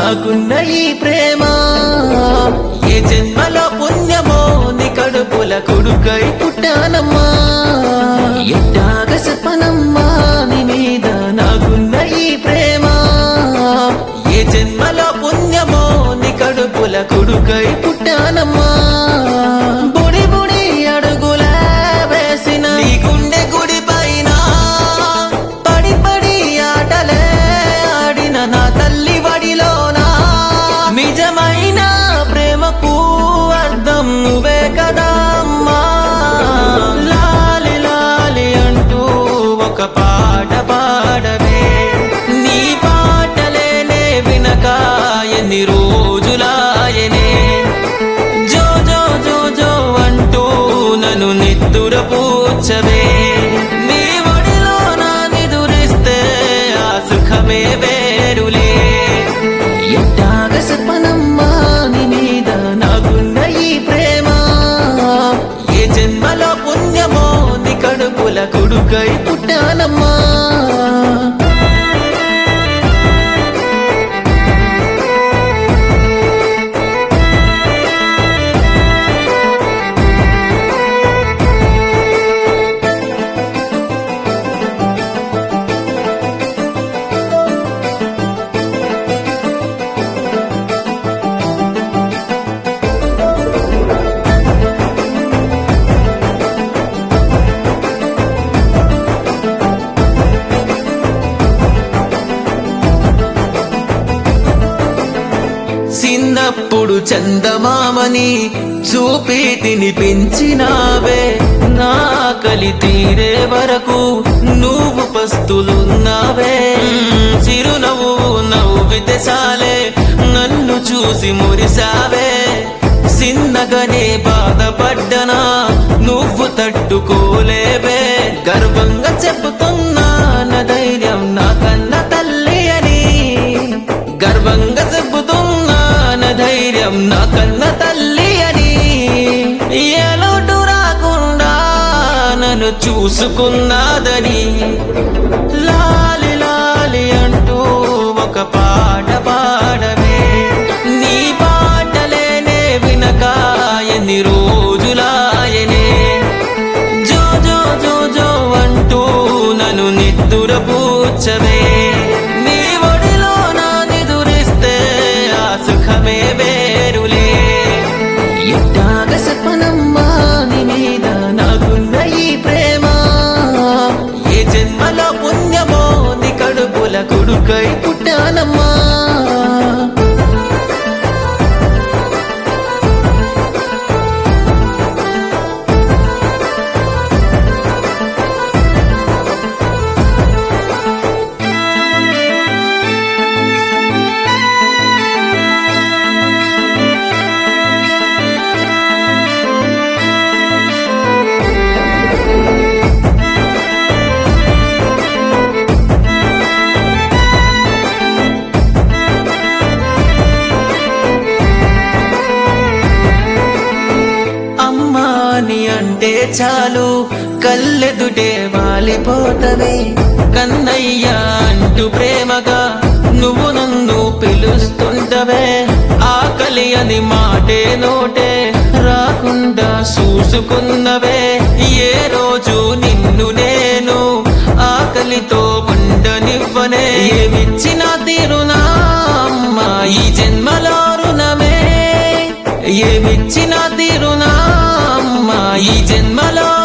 నాకున్న ఈ ప్రేమ ఏ జన్మలో పుణ్యమో నీ కడుపుల కొడుకై పుట్టానమ్మా ఎట్టాగ చెప్పనమ్మా నీ మీద నాకున్న ఈ ప్రేమ ఏ జన్మలో పుణ్యమో నీ కడుపుల కొడుకై పుట్టానమ్మా బుడి బుడి అడుగుల వేసిన నీ గుండె గుడి పైన పడి పడి ఆటలే ఆడిన నా తల్లి వడిలోనా నిజమైన ప్రేమకు అర్థం నువ్వే కదా అమ్మా లాలి లాలి అంటూ ఒక పాట పాడవే నీ పాటలేనే వినక ఎన్ని రోజులాయనే జో జో జో జో అంటూ నన్ను నిద్దుర పూచవే నీ ఒడిలో నా నిదురిస్తే ఆ సుఖమే వేరులే ఎట్టాగ చెప్పనమ్మా నీ మీద నాకున్న ఈ ప్రేమ ఏ జన్మలో పుణ్యమో నీ కడుపుల కొడుకై పుట్టానమ్మా చిన్నప్పుడు చందమామని చూపి తినిపించినావే నా కలి తీరే వరకు నువ్వు పస్తులున్నావే చిరునవ్వు నవ్వితే చాలే నన్ను చూసి మురిసావే చిన్నగానే బాధపడ్డనా నువ్వు తట్టుకోలేవే గర్వంగా చెబుతున్నా నా ధైర్యం నా కన్న తల్లి అని గర్వంగా చెబుతున్నా నా ధైర్యం నా కన్న తల్లి అని ఏ లోటు రాకుండా నన్ను చూసుకున్నాదని లాలి లాలి అంటూ ఒక పాట పాడవే నీ పాటలేనే వినక ఎన్ని రోజులాయనే జో జో జో జో అంటూ నన్ను నిద్దుర పూచవే నీ ఒడిలో నా నిదురిస్తే ఆ సుఖమే వేరులే ఎట్టాగ చెప్పనమ్మా నీ మీద నాకున్న ఈ ప్రేమ ఏ జన్మలో పుణ్యమో నీ కడుపుల కొడుకై పుట్టానమ్మా అమ్మా అని అంటే చాలు కళ్ళెదుటే వాలిపోతవే కన్నయ్య అంటూ ప్రేమగా నువ్వు నన్ను పిలుస్తుంటవే ఆకలి అని మాటే నోటే రాకుండా చూసుకున్నవే ఏ రోజు నిన్ను నేను ఆకలితో ఉండనివ్వనే ఏమిచ్చిన తీరునా అమ్మా ఈ జన్మలో రుణమే ఏమిచ్చిన తీరునా అమ్మా ఈ జన్మలో